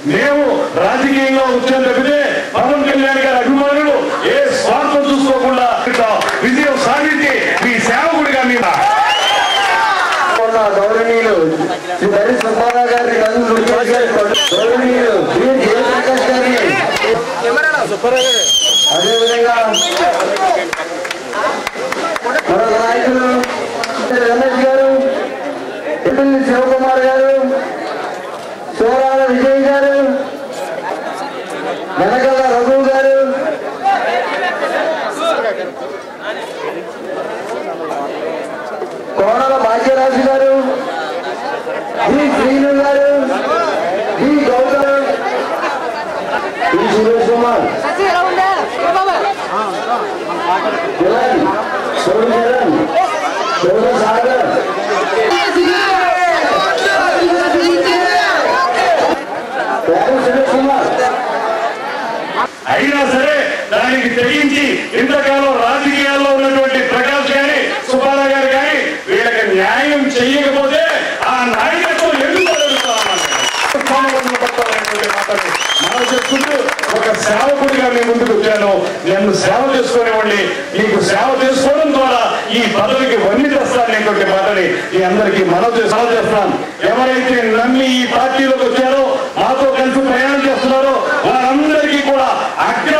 మేము రాజకీయంలో వచ్చాం తప్పితే పవన్ కళ్యాణ్ గారి అభిమానులు ఏ స్వార్థం చూసుకోకుండా ఇట్లా విజయం సాధించి మీ సేవకుడిగా మీ ఉన్న గౌరవనీయులు శ్రీ దరి సుబ్బారావు గారిని నందు దుర్గేష్ గారి గౌరవనీయులు శ్రీ జయప్రకాష్ గారిని అదేవిధంగా మరొక నాయకులు శ్రీ రమేష్ గారు ఎమ్మెల్యే శివకుమార్ గారు శివరాల విజయ్ గారు వెనకల రఘు గారు కోడల భాగ్యరాజు గారు డి శ్రీను గారు డి గౌతమ్ డి సురేష్ కుమార్ కిరణ్ సోడు కిరణ్ సోడు సాగర్ పేరు సురేష్ కుమార్ అయినా సరే దానికి తెగించి ఇంతకాలం రాజకీయాల్లో ఉన్నటువంటి ప్రకాష్ గారి సుబ్బారావు గారు కానీ వీళ్ళకి న్యాయం చేయకపోతే ఆ నాయకత్వం ఎందుకు వదులుతామన్నారు? స్థానములను పట్టాలనేటువంటి మాటని మనం చెప్పుకుంటూ ఒక సేవకుడిగా మీ ముందుకు వచ్చాను నన్ను సేవ చేసుకునేవాడిని నీకు సేవ చేసుకోవడం ద్వారా ఈ పదవికి వన్ని తెస్తాననేటువంటి మాటని మీ అందరికీ మనం సేవ చేస్తాను ఎవరైతే నమ్మి ఈ పార్టీలోకి వచ్చారో మాతో కలిసి ప్రయాణం చేస్తున్నారో వారందరికీ కూడా అగ్ర